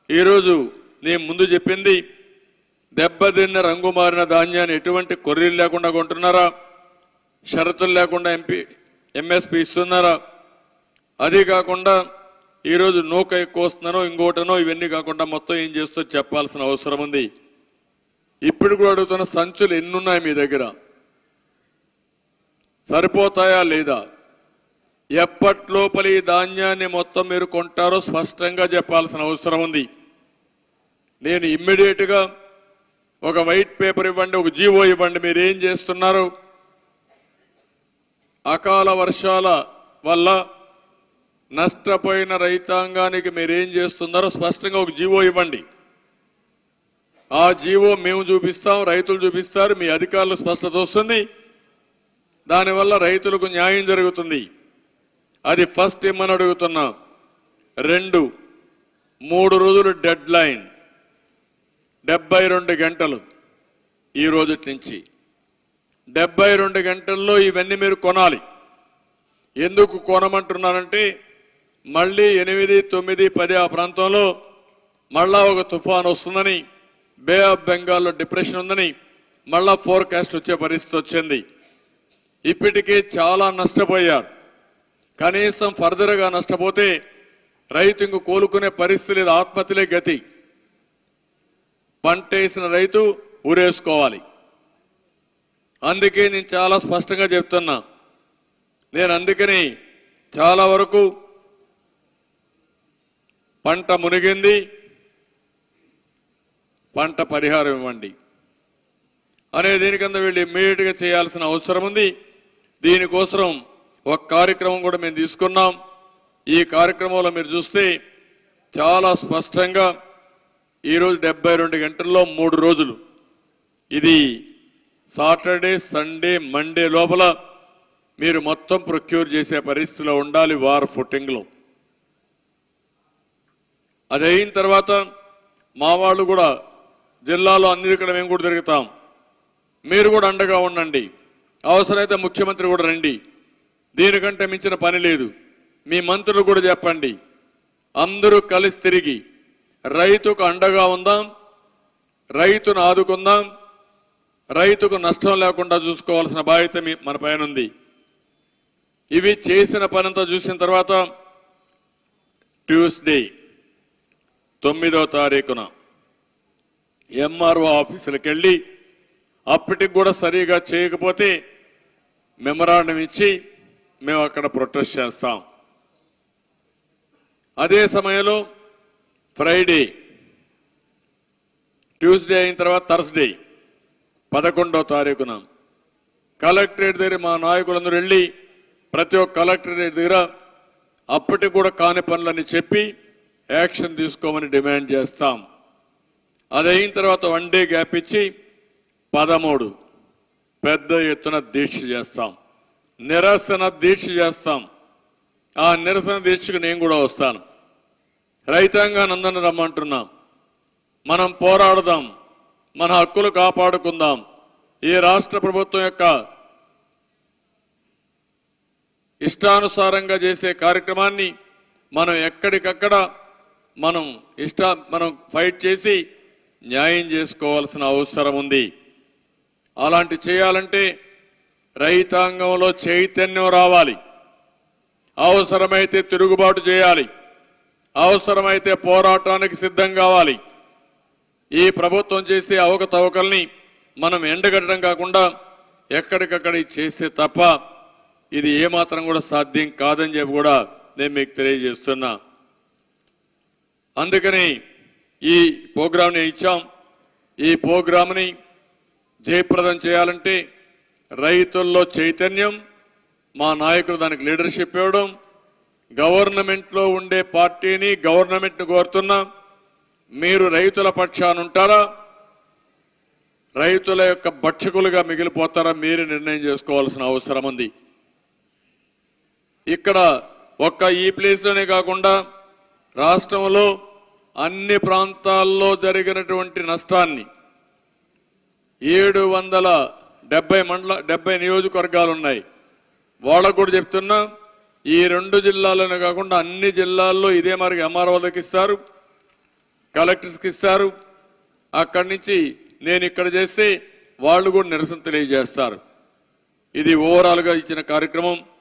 ఈరోజు నేను ముందు చెప్పింది దెబ్బతిన్న రంగు మారిన ధాన్యాన్ని ఎటువంటి కొర్రీలు లేకుండా కొంటున్నారా షరతులు లేకుండా ఎంపీ ఎంఎస్పి ఇస్తున్నారా అది కాకుండా ఈరోజు నూక ఎక్కువ వస్తున్నానో ఇంకోటనో ఇవన్నీ కాకుండా మొత్తం ఏం చేస్తో చెప్పాల్సిన అవసరం ఉంది ఇప్పుడు కూడా అడుగుతున్న సంచులు ఎన్నున్నాయి మీ దగ్గర సరిపోతాయా లేదా ఎప్పట్లోపలి ఈ ధాన్యాన్ని మొత్తం మీరు కొంటారో స్పష్టంగా చెప్పాల్సిన అవసరం ఉంది నేను ఇమ్మీడియట్ గా ఒక వైట్ పేపర్ ఇవ్వండి ఒక జీవో ఇవ్వండి మీరు ఏం చేస్తున్నారు అకాల వర్షాల వల్ల నష్టపోయిన రైతాంగానికి మీరు ఏం చేస్తున్నారో స్పష్టంగా ఒక జీవో ఇవ్వండి ఆ జీవో మేము చూపిస్తాం రైతులు చూపిస్తారు మీ అధికారులు స్పష్టత వస్తుంది దానివల్ల రైతులకు న్యాయం జరుగుతుంది అది ఫస్ట్ ఇమ్మని అడుగుతున్నా రెండు మూడు రోజులు డెడ్ లైన్ డెబ్బై రెండు గంటలు ఈ రోజు నుంచి డెబ్బై రెండు గంటల్లో ఇవన్నీ మీరు కొనాలి ఎందుకు కొనమంటున్నానంటే మళ్ళీ ఎనిమిది తొమ్మిది పది ఆ ప్రాంతంలో మళ్ళా ఒక తుఫాన్ వస్తుందని బే ఆఫ్ బెంగాల్లో డిప్రెషన్ ఉందని మళ్ళా ఫోర్కాస్ట్ వచ్చే పరిస్థితి వచ్చింది ఇప్పటికే చాలా నష్టపోయారు కనీసం ఫర్దర్గా నష్టపోతే రైతు ఇంక కోలుకునే పరిస్థితి లేదు ఆత్మహత్యలే గతి పంట వేసిన రైతు ఊరేసుకోవాలి అందుకే నేను చాలా స్పష్టంగా చెప్తున్నా నేను అందుకని చాలా వరకు పంట మునిగింది పంట పరిహారం ఇవ్వండి అనే దీనికన్నా వీళ్ళు ఇమ్మీడియట్ గా చేయాల్సిన అవసరం ఉంది దీనికోసం ఒక కార్యక్రమం కూడా మేము తీసుకున్నాం ఈ కార్యక్రమంలో మీరు చూస్తే చాలా స్పష్టంగా ఈరోజు డెబ్బై రెండు గంటల్లో మూడు రోజులు ఇది సాటర్డే సండే మండే లోపల మీరు మొత్తం ప్రొక్యూర్ చేసే పరిస్థితిలో ఉండాలి వార్ ఫుట్టింగ్లో అది అయిన తర్వాత మా వాళ్ళు కూడా జిల్లాలో అన్ని ఇక్కడ మేము కూడా తిరుగుతాం మీరు కూడా అండగా ఉండండి అవసరమైతే ముఖ్యమంత్రి కూడా రండి దీనికంటే మించిన పని లేదు మీ మంత్రులు కూడా చెప్పండి అందరూ కలిసి తిరిగి రైతుకు అండగా ఉందాం రైతును ఆదుకుందాం రైతుకు నష్టం లేకుండా చూసుకోవాల్సిన బాధ్యత మీ మన పైన ఉంది ఇవి చేసిన పనంతా చూసిన తర్వాత ట్యూస్డే తొమ్మిదో తారీఖున ఎంఆర్ఓ ఆఫీసులకు వెళ్ళి అప్పటికి కూడా సరిగా చేయకపోతే మెమరాండం ఇచ్చి మేము అక్కడ ప్రొటెస్ట్ చేస్తాం అదే సమయంలో ఫ్రైడే ట్యూస్డే అయిన తర్వాత థర్స్డే పదకొండవ తారీఖున కలెక్టరేట్ దగ్గర మా నాయకులందరూ వెళ్ళి ప్రతి ఒక్క కలెక్టరేట్ దగ్గర అప్పటికి కూడా కాని పనులని చెప్పి యాక్షన్ తీసుకోమని డిమాండ్ చేస్తాం అది అయిన తర్వాత వన్ డే గ్యాప్ ఇచ్చి పదమూడు పెద్ద ఎత్తున దీక్ష చేస్తాం నిరసన దీక్ష చేస్తాం ఆ నిరసన దీక్షకు నేను కూడా వస్తాను రైతాంగాన్ని అందరిని రమ్మంటున్నాం మనం పోరాడదాం మన హక్కులు కాపాడుకుందాం ఈ రాష్ట్ర ప్రభుత్వం యొక్క ఇష్టానుసారంగా చేసే కార్యక్రమాన్ని మనం ఎక్కడికక్కడ మనం ఇష్ట మనం ఫైట్ చేసి న్యాయం చేసుకోవాల్సిన అవసరం ఉంది అలాంటి చేయాలంటే రైతాంగంలో చైతన్యం రావాలి అవసరమైతే తిరుగుబాటు చేయాలి అవసరమైతే పోరాటానికి సిద్ధం కావాలి ఈ ప్రభుత్వం చేసే అవకతవకల్ని మనం ఎండగట్టడం కాకుండా ఎక్కడికక్కడ ఇది చేస్తే తప్ప ఇది ఏమాత్రం కూడా సాధ్యం కాదని చెప్పి కూడా నేను మీకు తెలియజేస్తున్నా అందుకని ఈ ప్రోగ్రాంని ఇచ్చాం ఈ ప్రోగ్రాంని జయప్రదం చేయాలంటే రైతుల్లో చైతన్యం మా నాయకులు దానికి లీడర్షిప్ ఇవ్వడం గవర్నమెంట్లో ఉండే పార్టీని గవర్నమెంట్ను కోరుతున్నా మీరు రైతుల పక్షాన ఉంటారా రైతుల యొక్క భక్షకులుగా మిగిలిపోతారా మీరు నిర్ణయం చేసుకోవాల్సిన అవసరం ఉంది ఇక్కడ ఒక్క ఈ ప్లేస్లోనే కాకుండా రాష్ట్రంలో అన్ని ప్రాంతాల్లో జరిగినటువంటి నష్టాన్ని ఏడు వందల డెబ్బై మండల డెబ్బై నియోజకవర్గాలు ఉన్నాయి వాళ్ళకు కూడా చెప్తున్నా ఈ రెండు జిల్లాలోనే కాకుండా అన్ని జిల్లాల్లో ఇదే మరి ఎంఆర్ఓలకు ఇస్తారు కలెక్టర్స్కి ఇస్తారు అక్కడి నుంచి నేను ఇక్కడ చేస్తే వాళ్ళు కూడా నిరసన తెలియజేస్తారు ఇది ఓవరాల్ గా ఇచ్చిన కార్యక్రమం